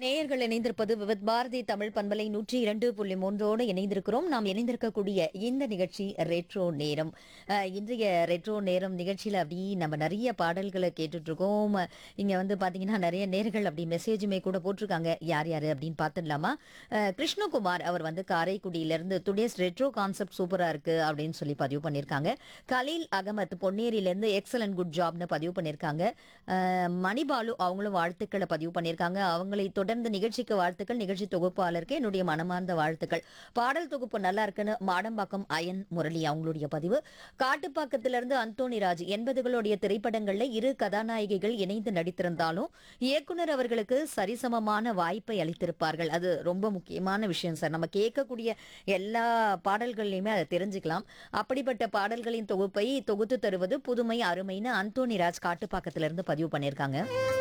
நேயர்கள் இணைந்திருப்பது விவித் பாரதி தமிழ் பண்பலை நூற்றி இரண்டு புள்ளி மூன்றோடு இணைந்திருக்கிறோம் நாம் இணைந்திருக்கக்கூடிய இந்த நிகழ்ச்சி ரெட்ரோ நேரம் அஹ், இன்றைய ரெட்ரோ நேரம் நிகழ்ச்சியில் அப்படி நம்ம நிறைய பாடல்களை கேட்டுட்டு இருக்கோம் இங்க வந்து பாத்தீங்கன்னா நிறைய நேர்கள் அப்படி மெசேஜுமே கூட போட்டிருக்காங்க யார் யாரு அப்படின்னு பார்த்துடலாமா அஹ், கிருஷ்ணகுமார் அவர் வந்து காரைக்குடியிலிருந்து டுடேஸ் ரெட்ரோ கான்செப்ட் சூப்பரா இருக்கு அப்படின்னு சொல்லி பதிவு பண்ணியிருக்காங்க கலீல் அகமத் பொன்னேரியிலேருந்து எக்ஸலன்ட் குட் ஜாப்னு பதிவு பண்ணியிருக்காங்க அஹ், மணிபாலு அவங்களும் வாழ்த்துக்களை பதிவு பண்ணியிருக்காங்க அவங்களை தொடர்ந்து நிகழ்ச்சிக்கு வாழ்த்துக்கள் நிகழ்ச்சி தொகுப்பாளருக்கு என்னுடைய மனமார்ந்த வாழ்த்துக்கள் பாடல் தொகுப்பு நல்லா இருக்குன்னு மாடம்பாக்கம் அயன் முரளி அவங்களுடைய பதிவு காட்டுப்பாக்கத்திலிருந்து அந்தோணி ராஜ் எண்பதுகளுடைய திரைப்படங்கள்ல இரு கதாநாயகிகள் இணைந்து நடித்திருந்தாலும் இயக்குனர் அவர்களுக்கு சரிசமமான வாய்ப்பை அளித்திருப்பார்கள் அது ரொம்ப முக்கியமான விஷயம் சார் நம்ம கேட்கக்கூடிய எல்லா பாடல்கள்லையுமே அதை தெரிஞ்சுக்கலாம் அப்படிப்பட்ட பாடல்களின் தொகுப்பை தொகுத்து தருவது புதுமை அருமைன்னு அந்தோணி ராஜ் காட்டுப்பாக்கத்திலிருந்து பதிவு பண்ணியிருக்காங்க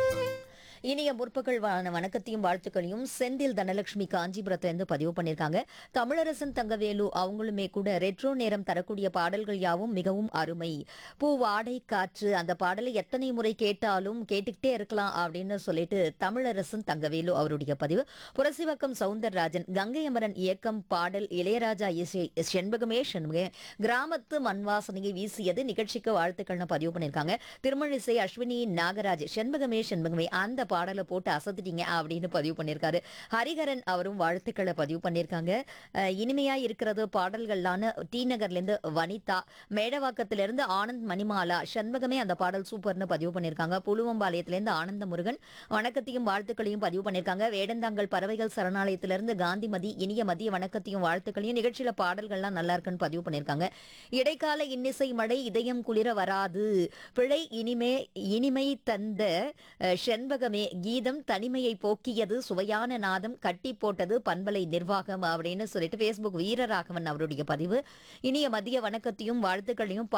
இனிய முற்பகல் வ- வணக்கத்தையும் வாழ்த்துக்களையும் செந்தில் தனலட்சுமி காஞ்சிபுரத்திலிருந்து பதிவு பண்ணியிருக்காங்க தமிழரசன் தங்கவேலு அவங்களுமே கூட ரெட்ரோ நேரம் தரக்கூடிய பாடல்கள் யாவும் மிகவும் அருமை பூ வாடை காற்று அந்த பாடலை எத்தனை முறை கேட்டாலும் கேட்டுக்கிட்டே இருக்கலாம் அப்படின்னு சொல்லிட்டு தமிழரசன் தங்கவேலு அவருடைய பதிவு புரசிவக்கம் சவுந்தரராஜன் கங்கை அமரன் இயக்கம் பாடல் இளையராஜா இசை செண்பகமே செண்பகே கிராமத்து மண்வாசனையை வீசியது நிகழ்ச்சிக்கு வாழ்த்துக்கள்னு பதிவு பண்ணியிருக்காங்க திருமழிசை அஸ்வினி நாகராஜ் செண்பகமே செண்பகமே அந்த பாடலை போட்டு அசத்திட்டீங்க அப்படின்னு பதிவு பண்ணியிருக்காரு ஹரிஹரன் அவரும் வாழ்த்துக்களை பதிவு பண்ணியிருக்காங்க அஹ், இனிமையா இருக்கிறது பாடல்கள்லான டி நகர்லேருந்து வனிதா மேடவாக்கத்திலிருந்து ஆனந்த் மணிமாலா செண்பகமே அந்த பாடல் சூப்பர்னு பதிவு பண்ணியிருக்காங்க புலுவம்பாளையத்திலிருந்து ஆனந்த முருகன் வணக்கத்தையும் வாழ்த்துக்களையும் பதிவு பண்ணியிருக்காங்க வேடந்தாங்கல் பறவைகள் சரணாலயத்திலிருந்து காந்திமதி இனிய மதிய வணக்கத்தையும் வாழ்த்துக்களையும் நிகழ்ச்சியில பாடல்கள்லாம் நல்லா இருக்குன்னு பதிவு பண்ணியிருக்காங்க இடைக்கால இன்னிசை மழை இதயம் குளிர வராது பிழை இனிமே இனிமை தந்த அஹ், செண்பகமே கீதம் தனிமையை போக்கியது சுவையான நாதம் கட்டி போட்டது பண்பலை நிர்வாகம் அப்படின்னு சொல்லிட்டு ஃபேஸ்புக் வீரராகவன் அவருடைய பதிவு இனிய மதிய வணக்கத்தையும் வாழ்த்துக்களையும்